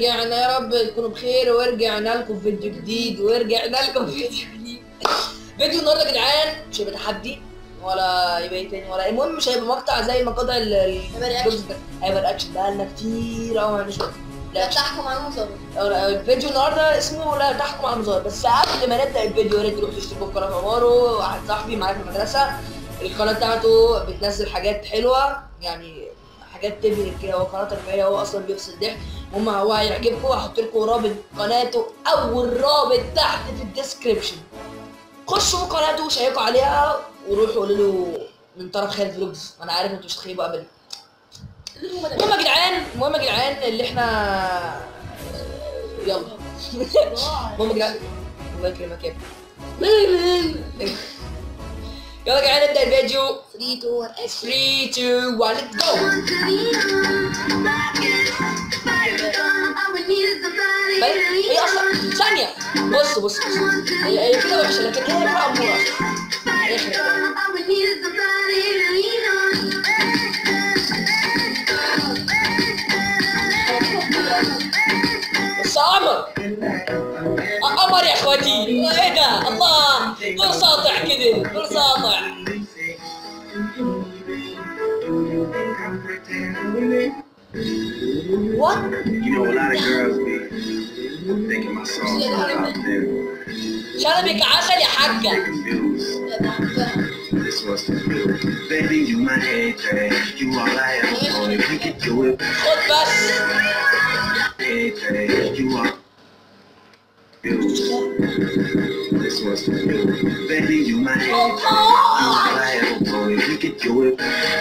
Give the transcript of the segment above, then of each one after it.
ورجعنا يا رب تكونوا بخير ورجعنا لكم فيديو جديد ورجعنا لكم فيديو جديد فيديو النهارده يا جدعان مش هيبقى تحدي ولا يبقى ايه تاني ولا المهم مش هيبقى مقطع زي مقاطع ال- ال- هيبقى رياكشن. الجزء ده. هيبقى رياكشن بقالنا كتير قوي ما عملناش لا رياكشن تحكم على المصاب الفيديو النهارده اسمه لا تحكم على المظاهر بس قبل ما نبدا الفيديو يا ريت تروحوا تشتركوا في قناه عمارو واحد صاحبي معايا في المدرسه القناه بتاعته بتنزل حاجات حلوه يعني حاجات تبهر كده هو قناه تربيه هو اصلا بيفصل ضحك المهم هو هيعجبكم هحط لكم رابط قناته اول رابط تحت في الديسكربشن خشوا في قناته وشيكوا عليها وروحوا قولوا له من طرف خالد فلوجز انا عارف انتوا مش هتخيبوا ابدا المهم يا جدعان المهم يا جدعان اللي احنا يلا المهم يا جدعان الله يكرمك يا ابني يلا يا جدعان نبدا الفيديو 3 2 1 3 2 1 let's go بل- هي اصلا ثانية بص بص بص هي هي كده وحشة لكن هي كده أمورة أصلا هي كده. بس قمر قمر يا اخواتي ايه ده الله نور ساطع كده نور ساطع وات You know, a lot of girls be thinking my songs are out there. شنبك عسل يا حاجة Confused. This was the real. Baby, you my everything. You all I ever wanted. We could do it. خد بس Everything. You are. Confused. This was the real. Baby, you my everything. You all I ever wanted. We could do it.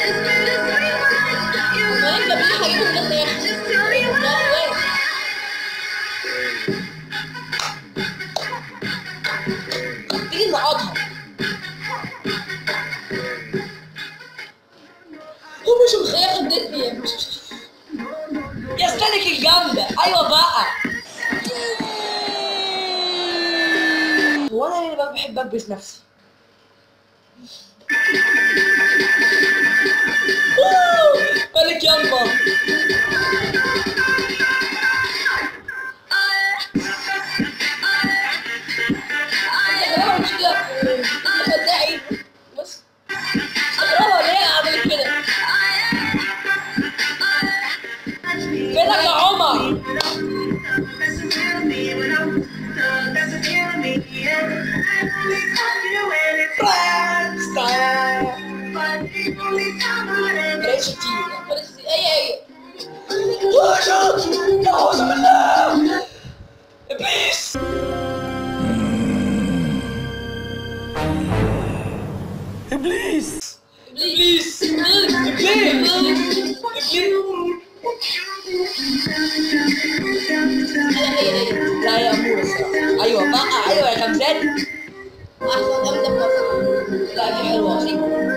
تيجي نقعدها هو مش مخيخ الدنيا يا استنك الجامدة ايوه بقى هو انا اللي بقى بحب اكبس نفسي أوه، مالك يابا يا جماعة مش كده بدعي بص استغربها ليه اعمل كده فينك يا عمر بلاش كتير بلاش كتير. اي اي اعوذ بالله ابليس ابليس ابليس ابليس لا يا امور الصراحه ايوه بقى ايوه يا خمسات احسن جامده بلس لا دي حلوه اصيل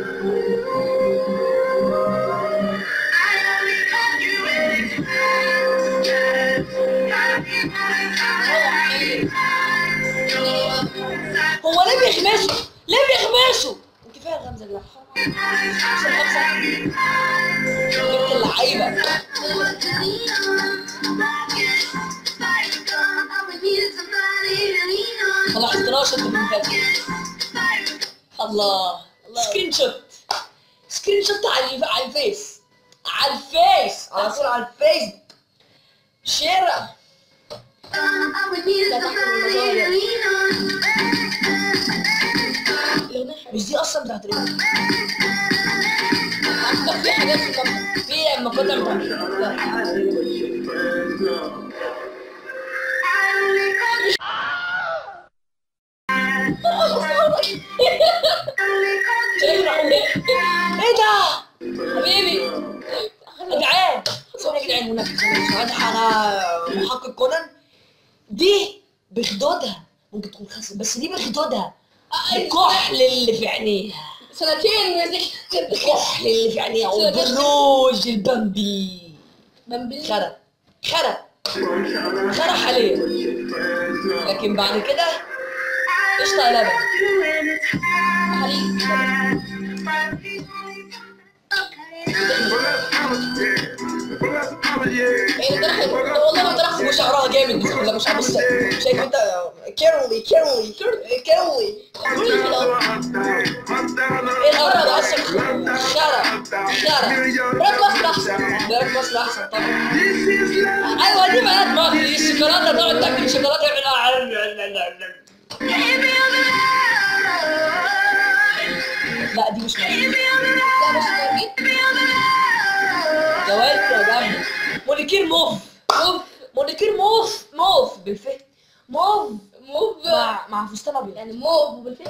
هو ليه بيخمسوا؟ ليه بيخمسوا؟ كفايه غمزه لا غمزه غمزه جبت اللعيبه ما لاحظتناش انت من فاتك الله سكرين شوت سكرين شوت على على الفيس على الفيس على طول على الفيسبوك شيرة مش دي اصلا بتاعت ايه؟ عندك في حاجات في المطبخ في مقاطع بتاعت شايف راح ايه؟ ايه ده؟ حبيبي يا جدعان ثواني يا جدعان هناك ثواني انا محقق كونان دي بخدودها ممكن تكون خاسر بس دي بخدودها الكحل اللي في عينيها سنتين ماسك الكحل اللي في عينيها والبروج البامبي بمبي خرب خرب خرب حاليا لكن بعد كده قشطه يا لبن حليب يعني ده حلو والله ما طرحت وشعرها جامد بسم الله مش عارف شايف انت كيرولي كيرولي كيرولي ايه القرع ده اصلا شارع شارع براك مصر احسن ده مصر احسن طبعا ايوه دي بنات مصر الشوكولاته تقعد تاكل شوكولاته لا دي مش مصر ده مش موجود جوال يا جامد مونيكير موف موف مونيكير موف موف بالفهم موف موف مع مع فستان ابيض يعني موف بالفعل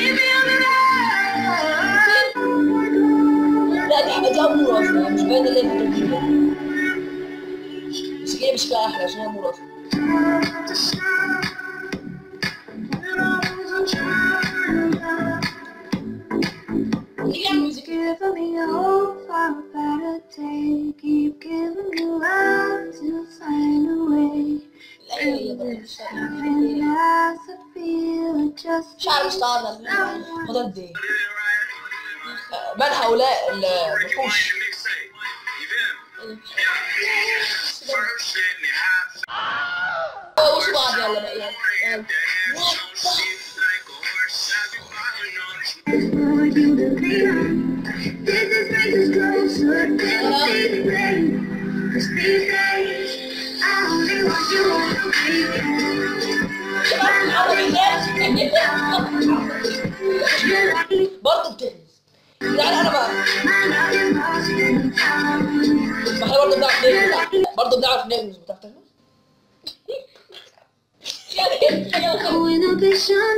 لا دي حاجه دي امور اصلا مش باين اللي هي بتجيبها بس هي بشكلها احلى عشان هي امور اصلا نيجي على الميوزك Giving me hope for a better day. Keep giving me love to find a way. الايوه اللي بقى Something as I feel just شعر مستعرض فضل قد ايه؟ آه، من هؤلاء الوحوش؟ وش بعض يلا بقى يلا يلا for you to be on. This is make us closer. This is pain. Cause these days, I only want you to be برضه بتغمز يعني انا بقى My love is lost in time. ما احنا برضه بنعرف نغمز برضه بنعرف نغمز بتعرف تغمز؟ Going up the sun.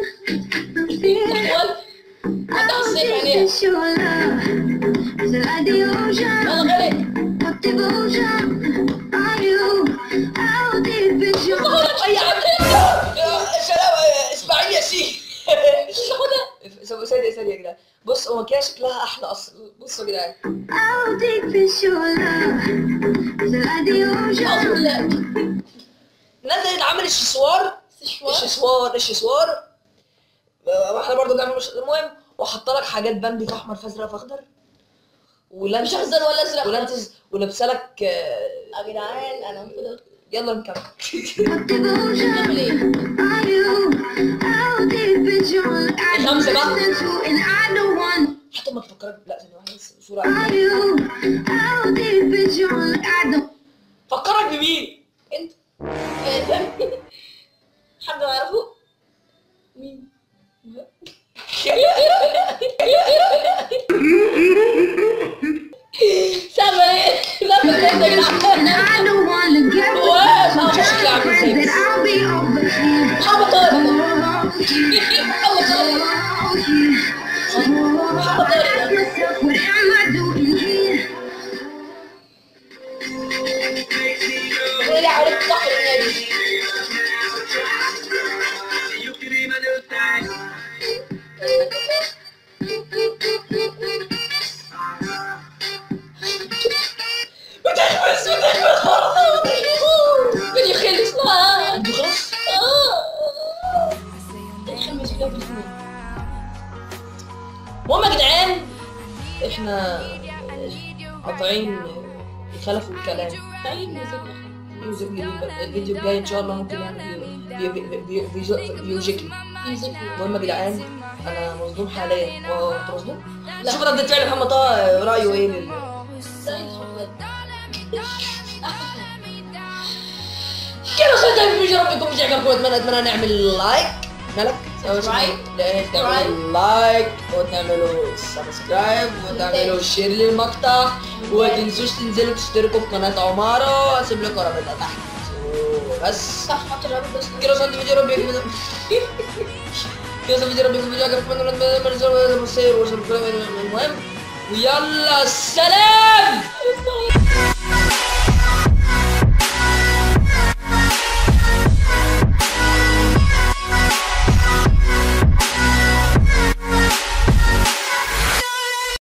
انت حسيت عينيها It's your love. Is it like the ocean? انا غرق What devotion are you? How deep is your اي عم يا سلام اسماعيل ياسين سووا ثانية ثانية يا جدعان بص هو كده شكلها احلى اصلا بصوا يا جدعان How deep is your love? Is it like the اعوذ ocean? بالله نزلت عامل الشسوار استشوار الشسوار الشسوار آه، احنا برضه بنعمل مش... المهم وحط لك حاجات بامبي في احمر في ازرق في اخضر مش ولانتز اخضر ولا ازرق ولانتز ولابسه لك آه، يا جدعان انا المفروض يلا نكمل What devotion نعمل ايه؟ are you? How deep is your love? I don't خمسة بقى. listen to and I don't want. حتى ما تفكرك لا ثانية واحدة بس صورة Are you? How deep is your love? I don't. فكرك بمين؟ انت إيه ده؟ حد يعرفه؟ مين؟ سامع ايه؟ سامع ايه يا جدعان؟ And I don't want to get with واش you. عم Just بحكي عن afraid that sex. I'll be over here. محمد طارق Oh, here. محمد طارق Oh, here. Oh, محمد طارق ده. myself, what am I doing here? انا اللي عرفت صح النادي بتحبس بتحبس خلاص فيديو خلص لا انتوا خلاص خلص كده في الفيلم المهم يا جدعان احنا قاطعين خلفوا الكلام تعيد ميوزك ميوزك جديد بقى. الفيديو الجاي ان شاء الله ممكن نعمل فيو- فيو- فيو- فيو- فيوجيكلي ميوزك المهم يا جدعان انا مصدوم حاليا هو انت مصدوم؟ لا. شوف ردة فعل محمد طه رايه ايه لل... سعيد حمد كده وصلت الفيديو يا رب يكون مش عجبكم اتمنى اتمنى نعمل لايك مالك Subscribe. لا تعملوا لايك وتعملوا سبسكرايب وتعملوا شير للمقطع وتنسوش تنزلوا تشتركوا في قناة عمارة اسيب لكم رابطها تحت بس صح حط الرابط بس كده وصلت الفيديو يا رب يكون كده وصلت الفيديو يا رب يكون فيديو عجبكم اتمنى المهم ويلا سلام